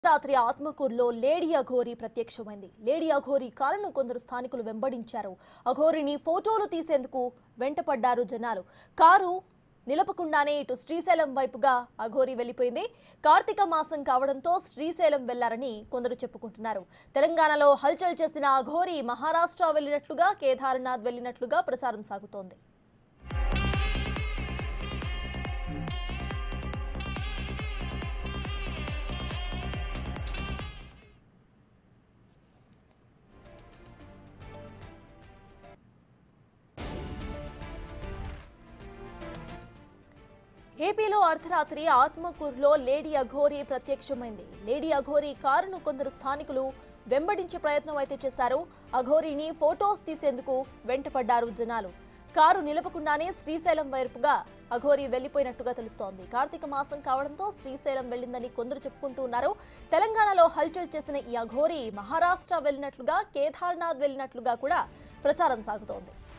రాత్రి ఆత్మకూరులో లేడీ అఘోరి ప్రత్యక్షమైంది లేడీ అఘోరి కారును కొందరు స్థానికులు వెంబడించారు అఘోరిని ఫోటోలు తీసేందుకు వెంటపడ్డారు జనాలు కారు నిలపకుండానే ఇటు శ్రీశైలం వైపుగా అఘోరి వెళ్లిపోయింది కార్తీక మాసం కావడంతో శ్రీశైలం వెళ్లారని కొందరు చెప్పుకుంటున్నారు తెలంగాణలో హల్చల్ చేసిన అఘోరి మహారాష్ట్ర వెళ్లినట్లుగా కేదార్నాథ్ వెళ్లినట్లుగా ప్రచారం సాగుతోంది ఏపీలో అర్ధరాత్రి ఆత్మకూరులో లేడీ అఘోరి ప్రత్యక్షమైంది లేడీ అఘోరి కారును కొందరు స్థానికులు వెంబడించే ప్రయత్నం అయితే చేశారు అఘోరిని ఫోటోస్ తీసేందుకు వెంటపడ్డారు జనాలు కారు నిలపకుండానే శ్రీశైలం వైపుగా అఘోరి వెళ్లిపోయినట్టుగా తెలుస్తోంది కార్తీక మాసం కావడంతో శ్రీశైలం వెళ్ళిందని కొందరు చెప్పుకుంటూ ఉన్నారు తెలంగాణలో హల్చల్ చేసిన ఈ అఘోరి మహారాష్ట్ర వెళ్ళినట్లుగా కేదార్నాథ్ వెళ్ళినట్లుగా కూడా ప్రచారం సాగుతోంది